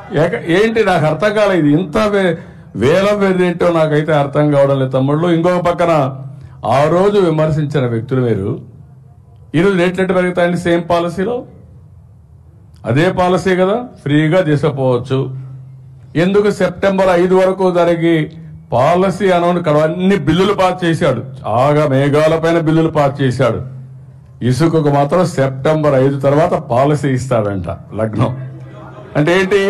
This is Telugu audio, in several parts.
ఏక- ఏంటి నాకు అర్థం కాలేదు ఇంత వే- వేల వేరేంటో నాకైతే అర్థం కావడం లేదు తమ్ముళ్ళు ఇంకొక పక్కన ఆ రోజు విమర్శించిన వ్యక్తులు మీరు ఈరోజు రేట్లు ఎట్టు పెరుగుతాయండి సేమ్ పాలసీలో అదే పాలసీ కదా ఫ్రీగా తీసుకుపోవచ్చు ఎందుకు సెప్టెంబర్ ఐదు వరకు జరిగి పాలసీ అనౌన్ ఇక్కడ అన్ని బిల్లులు పాస్ చేశాడు ఆగా మేఘాలపైన బిల్లులు పాస్ చేశాడు ఇసుకకు మాత్రం సెప్టెంబర్ ఐదు తర్వాత పాలసీ ఇస్తాడంట లగ్నం అంటే ఏంటి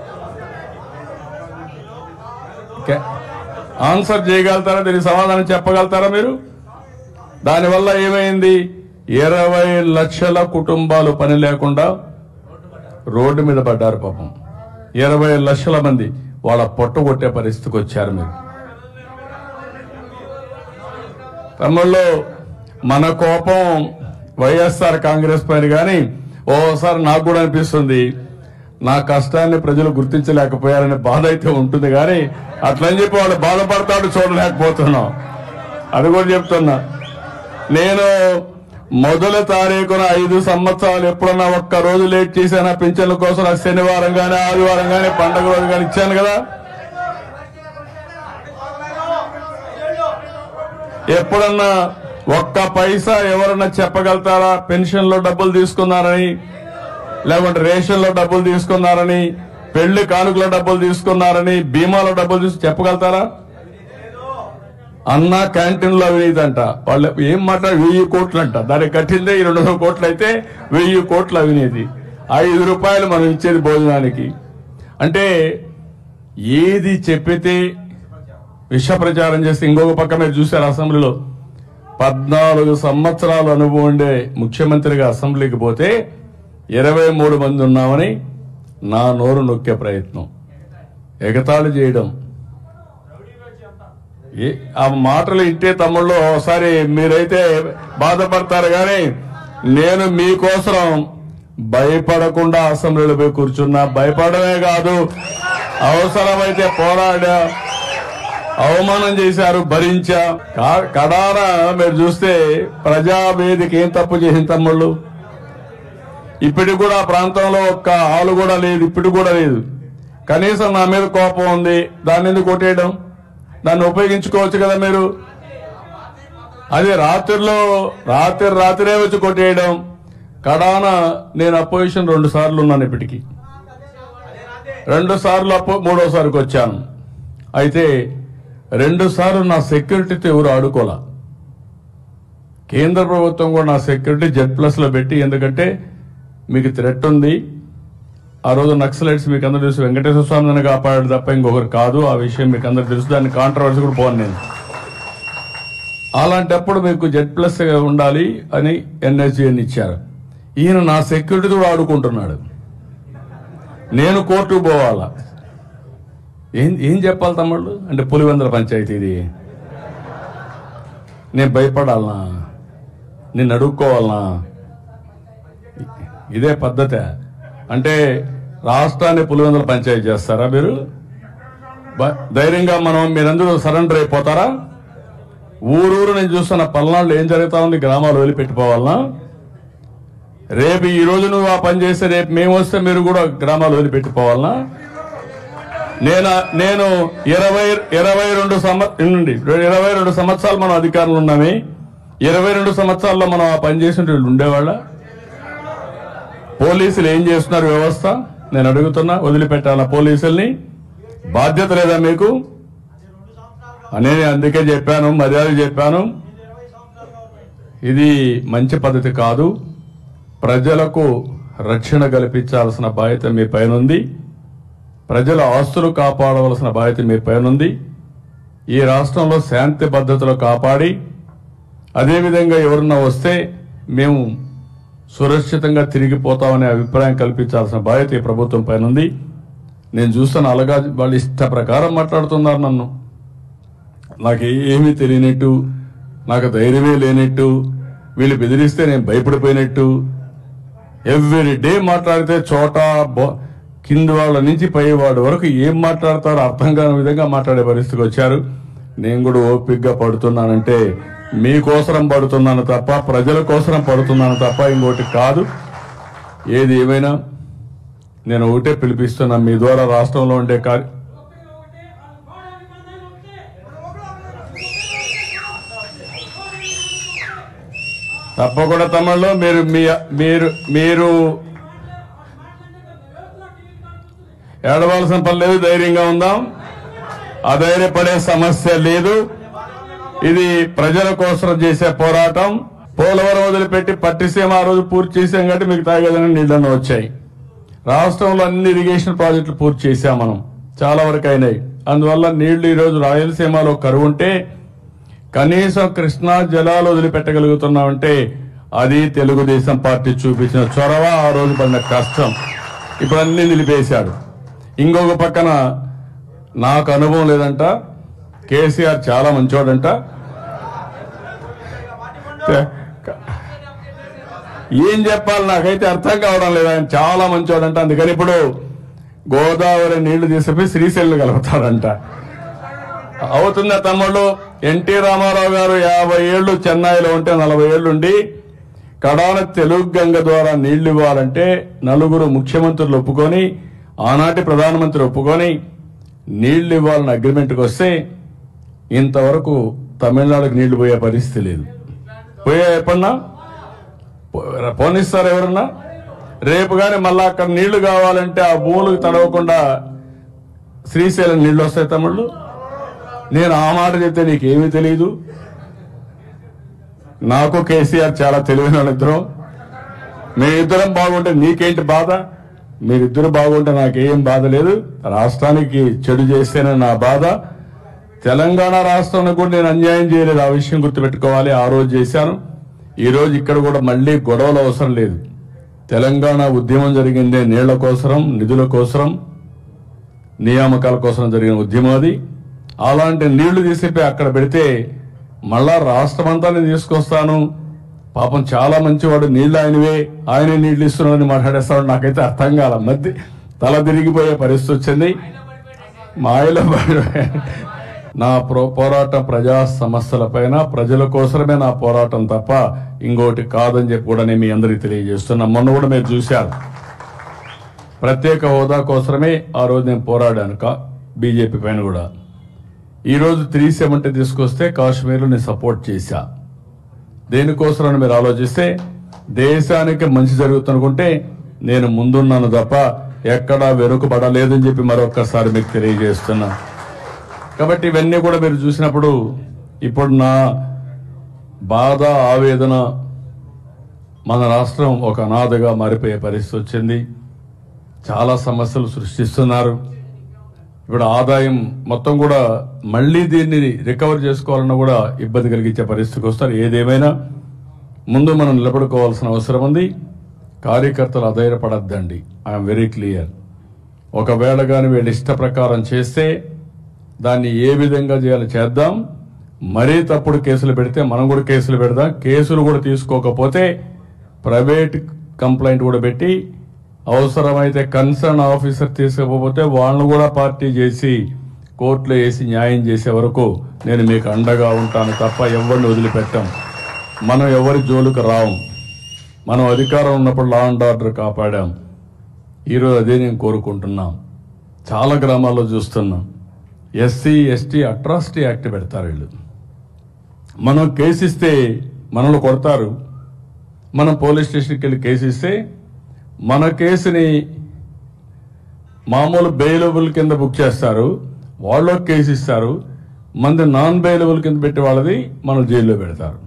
కే- ఆన్సర్ చేయగలుగుతారా దీనికి సమాధానం చెప్పగలుగుతారా మీరు దానివల్ల ఏమైంది ఇరవై లక్షల కుటుంబాలు పని లేకుండా రోడ్డు మీద పడ్డారు పాపం ఇరవై లక్షల మంది వాళ్ళ పొట్ట కొట్టే పరిస్థితికి వచ్చారు మీరు తమ్ముళ్ళు మన కోపం వైఎస్ఆర్ కాంగ్రెస్ పైన కానీ ఓసారి నాకు కూడా అనిపిస్తుంది నా కష్టాన్ని ప్రజలు గుర్తించలేకపోయారనే బాధ అయితే ఉంటుంది కానీ అట్లని చెప్పి వాళ్ళు బాధపడతాడు చూడలేకపోతున్నాం అది కూడా చెప్తున్నా నేను మొదటి తారీఖున ఐదు సంవత్సరాలు ఎప్పుడన్నా ఒక్క రోజు లేట్ చేశానా పింఛన్ల కోసం నాకు శనివారం గానీ ఆదివారం గానీ పండగ రోజు గానీ ఇచ్చాను కదా ఎప్పుడన్నా ఒక్క పైసా ఎవరన్నా చెప్పగలుగుతారా పెన్షన్ లో డబ్బులు తీసుకున్నారని లేకుంటే రేషన్ లో డబ్బులు తీసుకున్నారని పెళ్లి కానుకలో డబ్బులు తీసుకున్నారని బీమాలో డబ్బులు తీసుకు చెప్పగలుగుతారా అన్న క్యాంటీన్ లో అవినీతి అంట వాళ్ళు ఏం మాట్లాడి వెయ్యి కోట్లు అంట దానికి కట్టిందే ఈ రెండు వందల కోట్లు అయితే వెయ్యి కోట్ల అవినీతి ఐదు రూపాయలు మనం ఇచ్చేది భోజనానికి అంటే ఏది చెప్పితే విష ప్రచారం చేస్తే ఇంకొక పక్క మీరు చూశారు అసెంబ్లీలో పద్నాలుగు సంవత్సరాలు అనుభవం ఉండే ముఖ్యమంత్రిగా అసెంబ్లీకి పోతే ఇరవై మూడు మంది ఉన్నామని నా నోరు నొక్కే ప్రయత్నం ఎగతాళి చేయడం ఏ- ఆ మాటలు ఇంటే తమ్ముళ్ళు ఒకసారి మీరైతే బాధపడతారు కానీ నేను మీకోసం భయపడకుండా అసెంబ్లీలో పోయి కూర్చున్నా భయపడమే కాదు అవసరమైతే పోరాడా అవమానం చేశారు భరించా కా- కడాన మీరు చూస్తే ప్రజావేదిక ఏం తప్పు చేసిన తమ్ముళ్ళు ఇప్పటికి కూడా ఆ ప్రాంతంలో ఒక్క ఆలు కూడా లేదు ఇప్పటికి కూడా లేదు కనీసం నా మీద కోపం ఉంది దాన్ని ఎందుకు కొట్టేయడం దాన్ని ఉపయోగించుకోవచ్చు కదా మీరు అది రాత్రిలో రాత్రి రాత్రే వచ్చి కొట్టేయడం కడాన నేను అపోజిషన్ రెండు సార్లు ఉన్నాను ఇప్పటికి రెండు సార్లు అపో మూడోసారికి వచ్చాను అయితే రెండు సార్లు నా సెక్యూరిటీతో ఎవరు ఆడుకోలా కేంద్ర ప్రభుత్వం కూడా నా సెక్యూరిటీ జెడ్ ప్లస్ లో పెట్టి ఎందుకంటే మీకు థ్రెట్ ఉంది ఆ రోజు నక్సలైట్స్ మీకు అందరూ తెలుసు వెంకటేశ్వర స్వామిని కాపాడాడు తప్ప ఇంకొకరు కాదు ఆ విషయం మీకు అందరూ తెలుసు దాన్ని కాంట్రవర్సీ కూడా పోను నేను అలాంటప్పుడు మీకు జెడ్ ప్లస్ ఉండాలి అని ఎన్ఎస్జిఎన్ ఇచ్చారు ఈయన నా సెక్యూరిటీ కూడా ఆడుకుంటున్నాడు నేను కోర్టుకు పోవాలా ఏం ఏం చెప్పాలి తమ్ముళ్ళు అంటే పులివెందుల పంచాయతీ ఇది నేను భయపడాలనా నేను అడుక్కోవాలనా ఇదే పద్ధతి అంటే రాష్ట్రాన్ని పులివెందుల పంచాయతీ చేస్తారా మీరు బ- ధైర్యంగా మనం మీరందరూ సరెండర్ అయిపోతారా ఊరూరు నేను చూస్తున్న పల్నాడులో ఏం జరుగుతా ఉంది గ్రామాలు వదిలిపెట్టిపోవాలనా రేపు ఈ రోజు నువ్వు ఆ పని చేస్తే రేపు మేము వస్తే మీరు కూడా గ్రామాలు వదిలిపెట్టిపోవాలనా నేను నేను ఇరవై ఇరవై రెండు సంవత్సరం ఇరవై రెండు సంవత్సరాలు మనం అధికారంలో ఉన్నామే ఇరవై రెండు సంవత్సరాల్లో మనం ఆ పని చేసిన వాళ్ళు ఉండేవాళ్ళ పోలీసులు ఏం చేస్తున్నారు వ్యవస్థ నేను అడుగుతున్నా వదిలిపెట్టాలా పోలీసుల్ని బాధ్యత లేదా మీకు అనే అందుకే చెప్పాను మర్యాద చెప్పాను ఇది మంచి పద్ధతి కాదు ప్రజలకు రక్షణ కల్పించాల్సిన బాధ్యత మీ పైన ఉంది ప్రజల ఆస్తులు కాపాడవలసిన బాధ్యత మీ పైన ఉంది ఈ రాష్ట్రంలో శాంతి భద్రతలు కాపాడి అదేవిధంగా ఎవరన్నా వస్తే మేము సురక్షితంగా తిరిగిపోతామనే అభిప్రాయం కల్పించాల్సిన బాధ్యత ఈ ప్రభుత్వం పైన ఉంది నేను చూస్తున్న అలగా వాళ్ళు ఇష్ట ప్రకారం మాట్లాడుతున్నారు నన్ను నాకు ఏమీ తెలియనట్టు నాకు ధైర్యమే లేనట్టు వీళ్ళు బెదిరిస్తే నేను భయపడిపోయినట్టు ఎవ్రీ డే మాట్లాడితే చోట బో- కింది వాళ్ళ నుంచి పై వాడి వరకు ఏం మాట్లాడతారో అర్థం కాని విధంగా మాట్లాడే పరిస్థితికి వచ్చారు నేను కూడా ఓపిగ్గా పడుతున్నానంటే మీకోసరం పడుతున్నాను తప్ప ప్రజల కోసరం పడుతున్నాను తప్ప ఇంకోటి కాదు ఏది ఏమైనా నేను ఒకటే పిలిపిస్తున్నా మీ ద్వారా రాష్ట్రంలో ఉండే కార్య తప్పకుండా తమిళలో మీరు మీ మీరు మీరు ఏడవలసిన పని లేదు ధైర్యంగా ఉందాం అధైర్యపడే సమస్య లేదు ఇది ప్రజల కోసం చేసే పోరాటం పోలవరం వదిలిపెట్టి పట్టిసీమ ఆ రోజు పూర్తి చేసాం కాబట్టి మీకు తాగేదని నీళ్లను వచ్చాయి రాష్ట్రంలో అన్ని ఇరిగేషన్ ప్రాజెక్టులు పూర్తి చేశాం మనం చాలా వరకు అయినాయి అందువల్ల నీళ్లు ఈ రోజు రాయలసీమలో కరువు ఉంటే కనీసం కృష్ణా జలాలు వదిలిపెట్టగలుగుతున్నామంటే అది తెలుగుదేశం పార్టీ చూపించిన చొరవ ఆ రోజు పడిన కష్టం ఇప్పుడు అన్ని నిలిపేశాడు ఇంకొక పక్కన నాకు అనుభవం లేదంట కేసీఆర్ చాలా మంచోడంట ఏం చెప్పాలి నాకైతే అర్థం కావడం లేదు ఆయన చాలా మంచోడంట అందుకని ఇప్పుడు గోదావరి నీళ్లు తీసుకుపోయి శ్రీశైలం కలుగుతాడంట అవుతుందా తమ్ముళ్ళు ఎన్టీ రామారావు గారు యాభై ఏళ్లు చెన్నైలో ఉంటే నలభై ఏళ్లు ఉండి కడాన తెలుగు గంగ ద్వారా నీళ్లు ఇవ్వాలంటే నలుగురు ముఖ్యమంత్రులు ఒప్పుకొని ఆనాటి ప్రధానమంత్రి ఒప్పుకొని నీళ్లు ఇవ్వాలని అగ్రిమెంట్కి వస్తే ఇంతవరకు తమిళనాడుకు నీళ్లు పోయే పరిస్థితి లేదు పోయే ఎప్పుడన్నా పో- పోనిస్తారు ఎవరన్నా రేపు కానీ మళ్ళా అక్కడ నీళ్లు కావాలంటే ఆ భూములకు తడవకుండా శ్రీశైలం నీళ్లు వస్తాయి తమ్ముళ్ళు నేను ఆ మాట చెప్తే నీకేమీ తెలియదు నాకు కేసీఆర్ చాలా తెలివైన వాళ్ళిద్దరం మేమిద్దరం బాగుంటే నీకేంటి బాధ మీరిద్దరు బాగుంటే నాకేం బాధ లేదు రాష్ట్రానికి చెడు చేస్తేనే నా బాధ తెలంగాణ రాష్ట్రానికి కూడా నేను అన్యాయం చేయలేదు ఆ విషయం గుర్తుపెట్టుకోవాలి ఆ రోజు చేశాను ఈ రోజు ఇక్కడ కూడా మళ్ళీ గొడవలు అవసరం లేదు తెలంగాణ ఉద్యమం జరిగిందే నీళ్ల కోసరం నిధుల కోసరం నియామకాల కోసం జరిగిన ఉద్యమం అది అలాంటి నీళ్లు తీసిపోయి అక్కడ పెడితే మళ్ళా రాష్ట్రమంతా నేను తీసుకొస్తాను పాపం చాలా మంచివాడు నీళ్లు ఆయనవే ఆయనే నీళ్లు ఇస్తున్నాడని మాట్లాడేస్తాడు నాకైతే అర్థం కాల మధ్య తల తిరిగిపోయే పరిస్థితి వచ్చింది మాయలో పడి- నా ప్రో- పోరాటం ప్రజా సమస్యలపైన ప్రజల కోసమే నా పోరాటం తప్ప ఇంకోటి కాదని చెప్పి కూడా నేను మీ అందరికీ తెలియజేస్తున్నా మొన్న కూడా మీరు చూశారు ప్రత్యేక హోదా కోసమే ఆ రోజు నేను పోరాడాను కా బీజేపీ పైన కూడా ఈ రోజు త్రీ సెవెంటీ తీసుకొస్తే కాశ్మీర్లో నేను సపోర్ట్ చేశా దేనికోసమని మీరు ఆలోచిస్తే దేశానికి మంచి జరుగుతుందనుకుంటే నేను ముందున్నాను తప్ప ఎక్కడా వెనుకబడలేదని చెప్పి మరొక్కసారి మీకు తెలియజేస్తున్నా కాబట్టి ఇవన్నీ కూడా మీరు చూసినప్పుడు ఇప్పుడు నా బాధ ఆవేదన మన రాష్ట్రం ఒక అనాథగా మారిపోయే పరిస్థితి వచ్చింది చాలా సమస్యలు సృష్టిస్తున్నారు ఇప్పుడు ఆదాయం మొత్తం కూడా మళ్ళీ దీన్ని రికవర్ చేసుకోవాలన్నా కూడా ఇబ్బంది కలిగించే పరిస్థితికి వస్తారు ఏదేమైనా ముందు మనం నిలబడుకోవాల్సిన అవసరం ఉంది కార్యకర్తలు అధైర్యపడద్దండి ఐఎమ్ వెరీ క్లియర్ ఒకవేళ కానీ వీళ్ళ ఇష్ట ప్రకారం చేస్తే దాన్ని ఏ విధంగా చేయాలో చేద్దాం మరీ తప్పుడు కేసులు పెడితే మనం కూడా కేసులు పెడదాం కేసులు కూడా తీసుకోకపోతే ప్రైవేట్ కంప్లైంట్ కూడా పెట్టి అవసరమైతే కన్సర్న్ ఆఫీసర్ తీసుకపోతే వాళ్ళను కూడా పార్టీ చేసి కోర్టులో వేసి న్యాయం చేసే వరకు నేను మీకు అండగా ఉంటాను తప్ప ఎవరిని వదిలిపెట్టాం మనం ఎవరి జోలికి రాం మనం అధికారం ఉన్నప్పుడు లా అండ్ ఆర్డర్ కాపాడాం ఈరోజు అదే నేను కోరుకుంటున్నాం చాలా గ్రామాల్లో చూస్తున్నాం ఎస్సీ ఎస్టీ అట్రాసిటీ యాక్ట్ పెడతారు వీళ్ళు మనం కేసు ఇస్తే మనల్ని కొడతారు మనం పోలీస్ స్టేషన్కి వెళ్ళి కేసు ఇస్తే మన కేసుని మామూలు బెయిలబుల్ కింద బుక్ చేస్తారు వాళ్ళు ఒక కేసు ఇస్తారు మంది నాన్ బెయిలబుల్ కింద పెట్టి వాళ్ళది మనం జైల్లో పెడతారు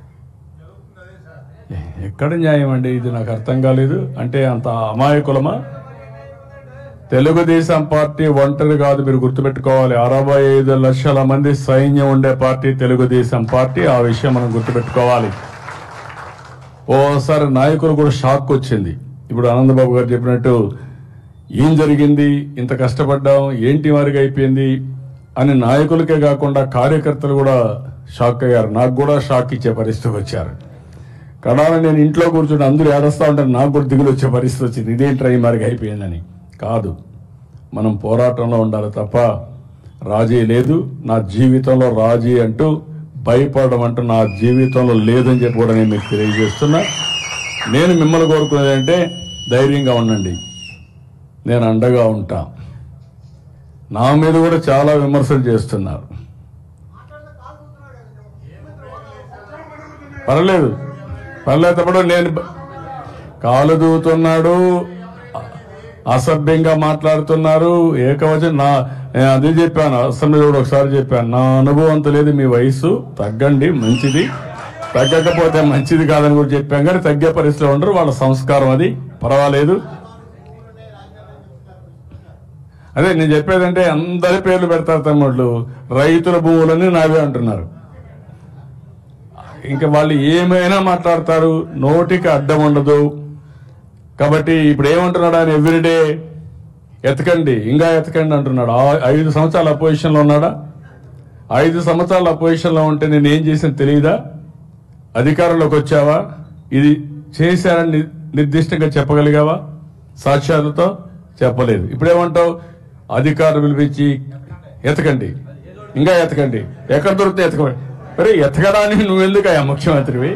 ఎక్కడ న్యాయం అండి ఇది నాకు అర్థం కాలేదు అంటే అంత అమాయకులమా తెలుగుదేశం పార్టీ ఒంటరి కాదు మీరు గుర్తుపెట్టుకోవాలి అరవై ఐదు లక్షల మంది సైన్యం ఉండే పార్టీ తెలుగుదేశం పార్టీ ఆ విషయం మనం గుర్తుపెట్టుకోవాలి ఓసారి నాయకులు కూడా షాక్ వచ్చింది ఇప్పుడు ఆనందబాబు గారు చెప్పినట్టు ఏం జరిగింది ఇంత కష్టపడ్డాం ఏంటి వారికి అయిపోయింది అని నాయకులకే కాకుండా కార్యకర్తలు కూడా షాక్ అయ్యారు నాకు కూడా షాక్ ఇచ్చే పరిస్థితికి వచ్చారు కడాన నేను ఇంట్లో కూర్చుని అందరూ ఏడస్తా ఉంటే నాకు కూడా దిగులు వచ్చే పరిస్థితి వచ్చింది ఇదేంట్రా ఈ మరికి అయిపోయిందని కాదు మనం పోరాటంలో ఉండాలి తప్ప రాజీ లేదు నా జీవితంలో రాజీ అంటూ భయపడడం అంటూ నా జీవితంలో లేదని చెప్పి కూడా నేను మీకు తెలియజేస్తున్నా నేను మిమ్మల్ని కోరుకునేది అంటే ధైర్యంగా ఉండండి నేను అండగా ఉంటా నా మీద కూడా చాలా విమర్శలు చేస్తున్నారు పర్లేదు పర్లేదు తప్పుడు నేను బ- కాలు దూతున్నాడు అసభ్యంగా మాట్లాడుతున్నారు ఏకవచనం నా నేను అదే చెప్పాను అసెంబ్లీలో కూడా ఒకసారి చెప్పాను నా అనుభవం అంత లేదు మీ వయసు తగ్గండి మంచిది తగ్గకపోతే మంచిది కాదని కూడా చెప్పాం కానీ తగ్గే పరిస్థితిలో ఉండరు వాళ్ళ సంస్కారం అది పర్వాలేదు అదే నేను చెప్పేదంటే అందరి పేర్లు పెడతారు తమ్ముళ్ళు రైతుల భూములని నావే అంటున్నారు ఇంకా వాళ్ళు ఏమైనా మాట్లాడతారు నోటికి అడ్డం ఉండదు కాబట్టి ఇప్పుడు ఏమంటున్నాడు ఆయన ఎవ్రీడే ఎతకండి ఇంకా ఎతకండి అంటున్నాడు ఆ ఐదు సంవత్సరాల అపోజిషన్ లో ఉన్నాడా ఐదు సంవత్సరాల అపోజిషన్ లో ఉంటే నేను ఏం చేసిన తెలియదా అధికారంలోకి వచ్చావా ఇది చేశారని ని- నిర్దిష్టంగా చెప్పగలిగావా సాక్ష్యాలతో చెప్పలేదు ఇప్పుడేమంటావు అధికారులు పిలిపించి ఎతకండి ఇంకా ఎతకండి ఎక్కడ దొరికితే ఎతకండి మరి ఎతకడానికి నువ్వెందుకయ్యా ముఖ్యమంత్రివి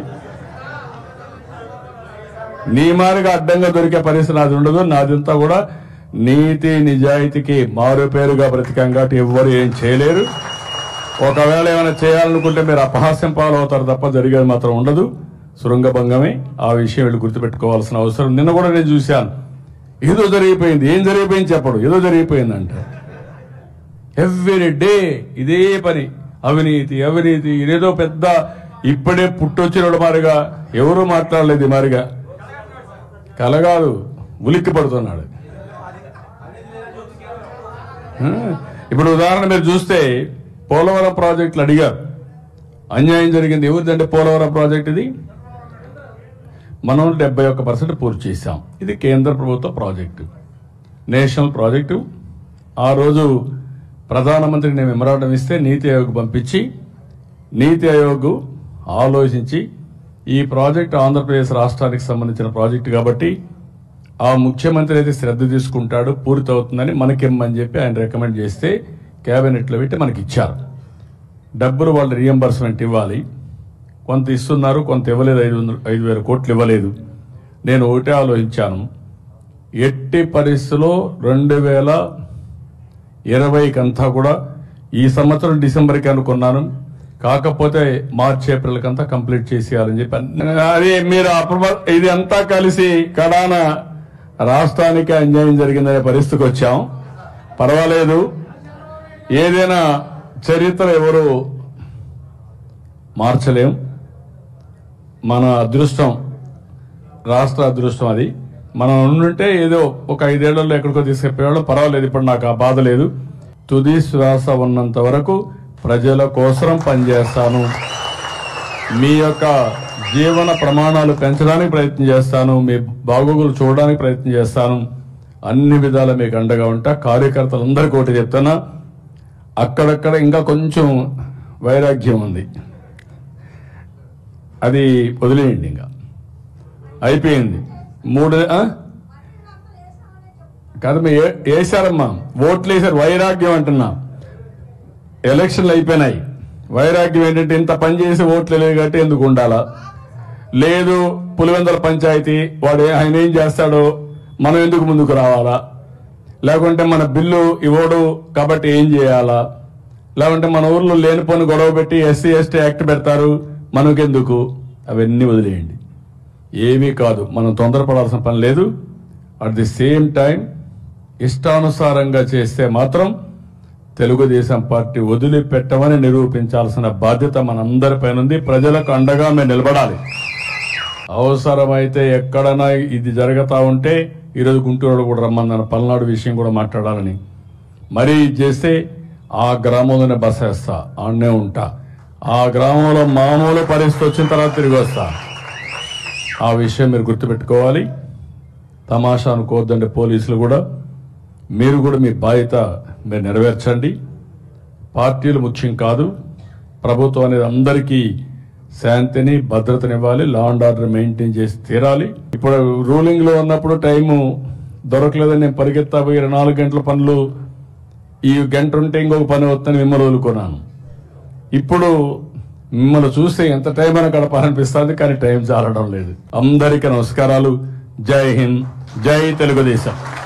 నీ మారుగా అడ్డంగా దొరికే పరిస్థితి నాది ఉండదు నాదంతా కూడా నీతి నిజాయితీకి మారు పేరుగా బ్రతికాం కాబట్టి ఎవ్వరు ఏం చేయలేరు ఒకవేళ ఏమైనా చేయాలనుకుంటే మీరు అపహాస్యం పాలవుతారు తప్ప జరిగేది మాత్రం ఉండదు శృంగభంగమే ఆ విషయం వీళ్ళు గుర్తుపెట్టుకోవాల్సిన అవసరం నిన్న కూడా నేను చూశాను ఏదో జరిగిపోయింది ఏం జరిగిపోయింది చెప్పడు ఏదో జరిగిపోయిందంట ఎవ్రీ డే ఇదే పని అవినీతి అవినీతి ఇదేదో పెద్ద ఇప్పుడే పుట్టొచ్చిన మారిగా ఎవరు మాట్లాడలేదు ఈ మారిగా కలగాదు ఉలిక్కి పడుతున్నాడు ఆ, ఇప్పుడు ఉదాహరణ మీరు చూస్తే పోలవరం ప్రాజెక్టులు అడిగారు అన్యాయం జరిగింది ఎవరిదంటే పోలవరం ప్రాజెక్ట్ ఇది మనం డెబ్బై ఒక్క పర్సెంట్ పూర్తి చేశాం ఇది కేంద్ర ప్రభుత్వ ప్రాజెక్టు నేషనల్ ప్రాజెక్టు ఆ రోజు ప్రధానమంత్రికి నేను మెమరాండం ఇస్తే నీతి ఆయోగ్ పంపించి నీతి ఆయోగ్ ఆలోచించి ఈ ప్రాజెక్టు ఆంధ్రప్రదేశ్ రాష్ట్రానికి సంబంధించిన ప్రాజెక్టు కాబట్టి ఆ ముఖ్యమంత్రి అయితే శ్రద్ధ తీసుకుంటాడు పూర్తవుతుందని మనకిమ్మని చెప్పి ఆయన రికమెండ్ చేస్తే కేబినెట్లో పెట్టి మనకి ఇచ్చారు డబ్బులు వాళ్ళు రియంబర్స్మెంట్ ఇవ్వాలి కొంత ఇస్తున్నారు కొంత ఇవ్వలేదు ఐదు వందలు ఐదు వేల కోట్లు ఇవ్వలేదు నేను ఒకటే ఆలోచించాను ఎట్టి పరిస్థితిలో రెండు వేల ఇరవైకంతా కూడా ఈ సంవత్సరం డిసెంబర్కి అనుకున్నాను కాకపోతే మార్చి ఏప్రిల్ కంతా కంప్లీట్ చేసేయాలని చెప్పి అన్న- అది మీరు అప్రమ ఇది అంతా కలిసి కడాన రాష్ట్రానికి అన్యాయం జరిగిందనే పరిస్థితికి వచ్చాం పర్వాలేదు ఏదైనా చరిత్ర ఎవరు మార్చలేం మన అదృష్టం రాష్ట్ర అదృష్టం అది మనం ఉండుంటే ఏదో ఒక ఐదేళ్లలో ఎక్కడికో తీసుకెళ్ళేవాళ్ళు పర్వాలేదు ఇప్పుడు నాకు ఆ బాధ లేదు తుది శ్వాస ఉన్నంత వరకు ప్రజల కోసం పనిచేస్తాను మీ యొక్క జీవన ప్రమాణాలు పెంచడానికి ప్రయత్నం చేస్తాను మీ బాగోగులు చూడడానికి ప్రయత్నం చేస్తాను అన్ని విధాల మీకు అండగా ఉంటా కార్యకర్తలందరికీ ఒకటి చెప్తున్నా అక్కడక్కడ ఇంకా కొంచెం వైరాగ్యం ఉంది అది వదిలేయండి ఇంకా అయిపోయింది మూడు ఆ? కాదు మీరు ఏ- వేశారమ్మా ఓట్లు వేశారు వైరాగ్యం అంటున్నా ఎలక్షన్లు అయిపోయినాయి వైరాగ్యం ఏంటంటే ఇంత పని చేసి ఓట్లు లేదు కాబట్టి ఎందుకు ఉండాలా లేదు పులివెందల పంచాయతీ వాడు ఏ- ఆయన ఏం చేస్తాడో మనం ఎందుకు ముందుకు రావాలా లేకుంటే మన బిల్లు ఇవ్వడు కాబట్టి ఏం చేయాలా లేకుంటే మన ఊర్లో లేనిపోని గొడవ పెట్టి ఎస్సీ ఎస్టీ యాక్ట్ పెడతారు మనకెందుకు అవన్నీ వదిలేయండి ఏమీ కాదు మనం తొందరపడాల్సిన పని లేదు అట్ ది సేమ్ టైం ఇష్టానుసారంగా చేస్తే మాత్రం తెలుగుదేశం పార్టీ వదిలిపెట్టమని నిరూపించాల్సిన బాధ్యత మనందరిపైన ఉంది ప్రజలకు అండగా మేము నిలబడాలి అవసరమైతే ఎక్కడైనా ఇది జరుగుతా ఉంటే ఈరోజు గుంటూరు కూడా రమ్మన్నాను పల్నాడు విషయం కూడా మాట్లాడాలని మరీ ఇది చేస్తే ఆ గ్రామంలోనే బస వేస్తా ఆడనే ఉంటా ఆ గ్రామంలో మామూలు పరిస్థితి వచ్చిన తర్వాత తిరిగి వస్తా ఆ విషయం మీరు గుర్తుపెట్టుకోవాలి తమాషా అనుకోవద్దండి పోలీసులు కూడా మీరు కూడా మీ బాధ్యత మీరు నెరవేర్చండి పార్టీలు ముఖ్యం కాదు ప్రభుత్వం అనేది అందరికీ శాంతిని భద్రతనివ్వాలి లా అండ్ ఆర్డర్ మెయింటైన్ చేసి తీరాలి ఇప్పుడు రూలింగ్ లో ఉన్నప్పుడు టైము దొరకలేదని నేను పరిగెత్తా పోయి ఇరవై నాలుగు గంటల పనులు ఈ గంట ఉంటే ఇంకొక పని వస్తుందని మిమ్మల్ని వదులుకున్నాను ఇప్పుడు మిమ్మల్ని చూస్తే ఎంత టైం అయినా గడపాలనిపిస్తుంది కానీ టైం చాలడం లేదు అందరికీ నమస్కారాలు జై హింద్ జై తెలుగుదేశం